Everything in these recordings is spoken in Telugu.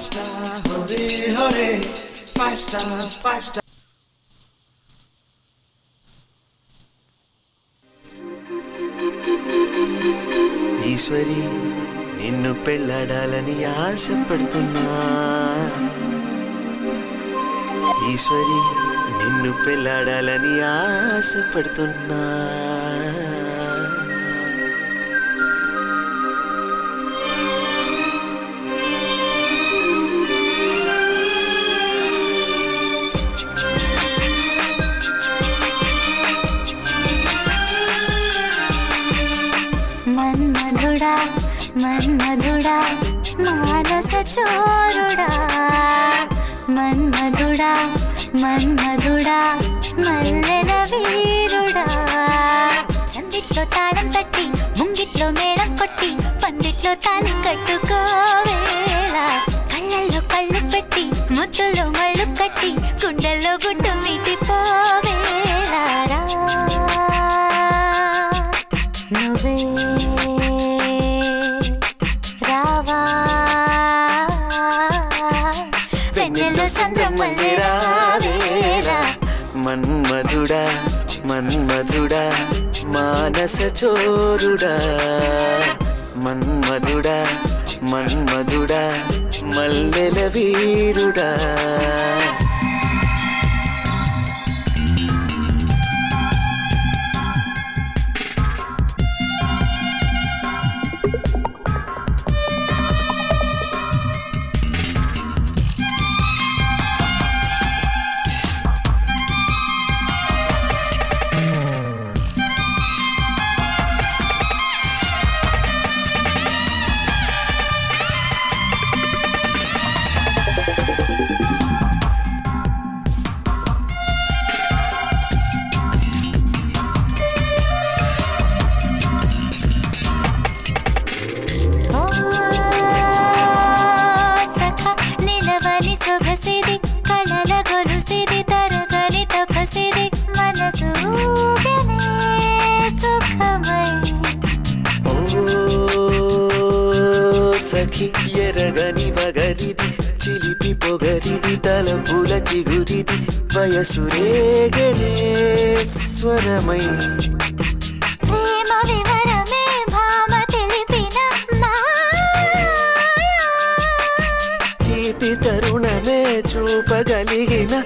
star, hore, hore. Five star, five star. Eshwari నిన్ను పెళ్ళాడాలని ఆశపడుతున్నా ఈశ్వరి నిన్ను పెళ్ళాడాలని ఆశపడుతున్నా మన్మధుడా మన్మధుడా మానస చోరుడా మన్మధుడా మన్మధుడా మల్లెల వీరుడా సందిట్లో తాళం తట్టి ముంగిట్లో మేళం కొట్టి పందిట్లో తాళి కట్టుకోవేళ కళ్ళల్లో కళ్ళు పెట్టి ముద్దులో మళ్ళు కట్టి గుండెల్లో గుడ్డు మీటిపోవేళ రా. నువ్వే రావా వెన్నెల్లో సంద్రమల్లే రావేరా మన్మధుడా మన్మధుడా మానస చోరుడా మన్మధుడా మన్మధుడా మల్లెల వీరుడా ఓ సఖ నిలవని సొగసిది కళల గొలుసిది తరగని తపసిది మనసు ఊగనే సుఖమై ఓ సఖి ఎరగని వగరిది చిలిపి పొగరిది తలపుల చిగురిది వయసు రేగనే స్వరమై ప్రేమ వివరమే భామ తెలిపిన మాయా. తీపి తరుణమే చూపగలిగిన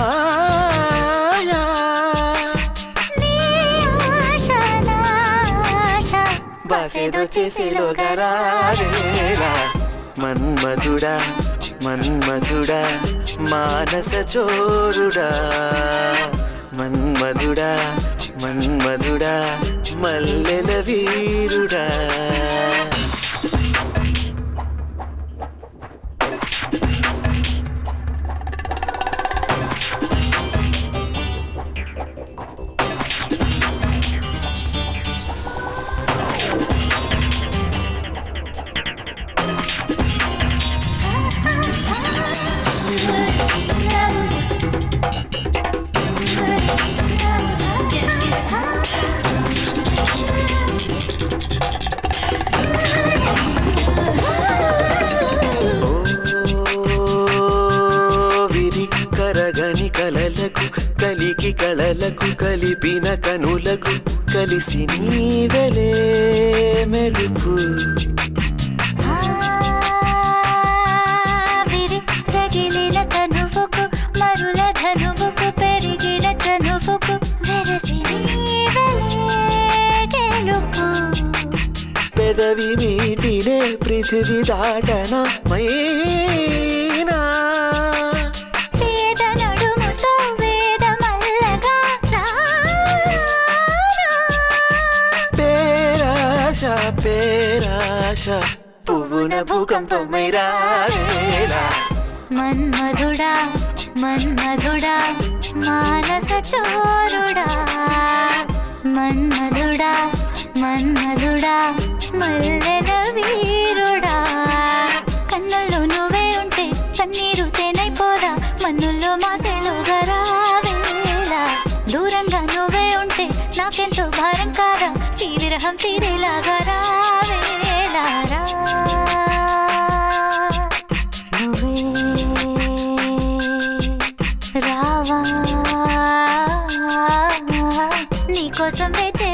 హాయా నీ ఆశ నా ఆశ. బాసేదో చేసేలోగా రావేలా మన్మధుడా మన్మధుడా మానస చోరుడా మన్మధుడా మన్మధుడా మల్లెల వీరుడా ఓ విరి కరగని కలలకు కలికి కళలకు కలిపిన కనులకు కలిసి నీవెలే మెరుపు విరి రగిలిన కనువుకు మరుల ధనువుకు పెరిగిన చనువుకు వెరసి నీవెలే గెలుపు పెదవి మీటినే పృథివి దాటన మైనా పేద నడుముతో వేద మల్లగా రానా. పేరాశ పేరాశ పువ్వున భూకంపమై రావేలా మన్మధుడా మన్మధుడా మానస చోరుడా మన్మధుడా మన్మధుడా మల్లెల వీరుడా కన్నుల్లో నువ్వే ఉంటే కన్నీరు తేనైపోదా మన్నుల్లో మాసేలుగా రావేలా దూరంగా నువ్వే ఉంటే నాకెంతో భారం కాదా ఈ విరహం తీరేలాగా రావేలా రా నువ్వే కోసం వేచే